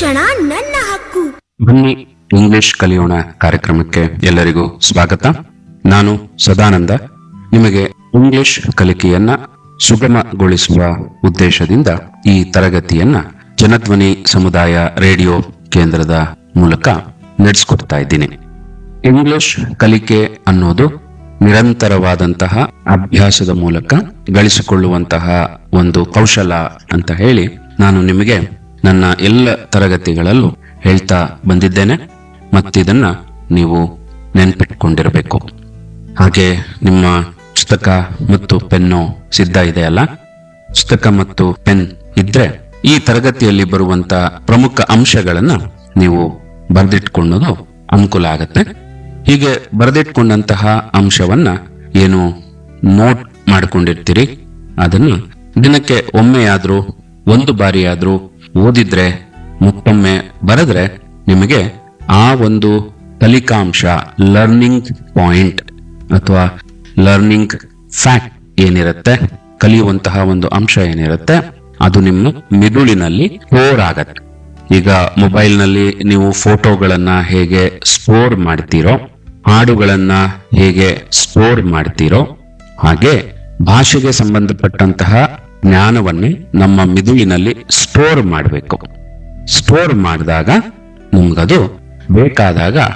ಶಿಕ್ಷಣ ನನ್ನ ಹಕ್ಕು ಬನ್ನಿ ಇಂಗ್ಲಿಷ್ ಕಲಿಯೋಣ ಕಾರ್ಯಕ್ರಮಕ್ಕೆ ಎಲ್ಲರಿಗೂ ಸ್ವಾಗತ ನಾನು ಸದಾನಂದ ನಿಮಗೆ ಇಂಗ್ಲಿಷ್ ಕಲಿಕೆಯನ್ನ ಸುಗಮಗೊಳಿಸುವ ಉದ್ದೇಶದಿಂದ ಈ ತರಗತಿಯನ್ನ ಜನಧ್ವನಿ ಸಮುದಾಯ ರೇಡಿಯೋ ಕೇಂದ್ರದ ಮೂಲಕ ನಡೆಸ್ಕೊಡ್ತಾ ಇದ್ದೀನಿ ಇಂಗ್ಲಿಷ್ ಕಲಿಕೆ ಅನ್ನೋದು ನಿರಂತರವಾದಂತಹ ಅಭ್ಯಾಸದ ಮೂಲಕ ಗಳಿಸಿಕೊಳ್ಳುವಂತಹ ಒಂದು ಕೌಶಲ ಅಂತ ಹೇಳಿ ನಾನು ನಿಮಗೆ ನನ್ನ ಎಲ್ಲ ತರಗತಿಗಳಲ್ಲೂ ಹೇಳ್ತಾ ಬಂದಿದ್ದೇನೆ ಮತ್ತಿದನ್ನ ನೀವು ನೆನ್ಪಿಟ್ಕೊಂಡಿರಬೇಕು ಹಾಗೆ ನಿಮ್ಮ ಪುಸ್ತಕ ಮತ್ತು ಪೆನ್ನು ಸಿದ್ಧ ಇದೆಯಲ್ಲ ಪುಸ್ತಕ ಮತ್ತು ಪೆನ್ ಇದ್ರೆ ಈ ತರಗತಿಯಲ್ಲಿ ಬರುವಂತ ಪ್ರಮುಖ ಅಂಶಗಳನ್ನ ನೀವು ಬರೆದಿಟ್ಕೊಳ್ಳೋದು ಅನುಕೂಲ ಆಗತ್ತೆ ಹೀಗೆ ಬರೆದಿಟ್ಕೊಂಡಂತಹ ಅಂಶವನ್ನ ಏನು ನೋಟ್ ಮಾಡ್ಕೊಂಡಿರ್ತೀರಿ ಅದನ್ನ ದಿನಕ್ಕೆ ಒಮ್ಮೆಯಾದ್ರೂ ಒಂದು ಬಾರಿಯಾದ್ರೂ ಓದಿದ್ರೆ ಮತ್ತೊಮ್ಮೆ ಬರೆದ್ರೆ ನಿಮಗೆ ಆ ಒಂದು ಕಲಿಕಾಂಶ ಲರ್ನಿಂಗ್ ಪಾಯಿಂಟ್ ಅಥವಾ ಲರ್ನಿಂಗ್ ಫ್ಯಾಕ್ಟ್ ಏನಿರುತ್ತೆ ಕಲಿಯುವಂತಹ ಒಂದು ಅಂಶ ಏನಿರುತ್ತೆ ಅದು ನಿಮ್ಮ ಮಿದುಳಿನಲ್ಲಿ ಸ್ಟೋರ್ ಆಗತ್ತೆ ಈಗ ಮೊಬೈಲ್ ನಲ್ಲಿ ನೀವು ಫೋಟೋಗಳನ್ನ ಹೇಗೆ ಸ್ಟೋರ್ ಮಾಡ್ತೀರೋ ಹಾಡುಗಳನ್ನ ಹೇಗೆ ಸ್ಟೋರ್ ಮಾಡ್ತೀರೋ ಹಾಗೆ ಭಾಷೆಗೆ ಸಂಬಂಧಪಟ್ಟಂತಹ ಜ್ಞಾನವನ್ನೇ ನಮ್ಮ ಮಿದುಳಿನಲ್ಲಿ ಸ್ಟೋರ್ ಮಾಡಬೇಕು ಸ್ಟೋರ್ ಮಾಡಿದಾಗ ನಿಮ್ಗದು ಬೇಕಾದಾಗ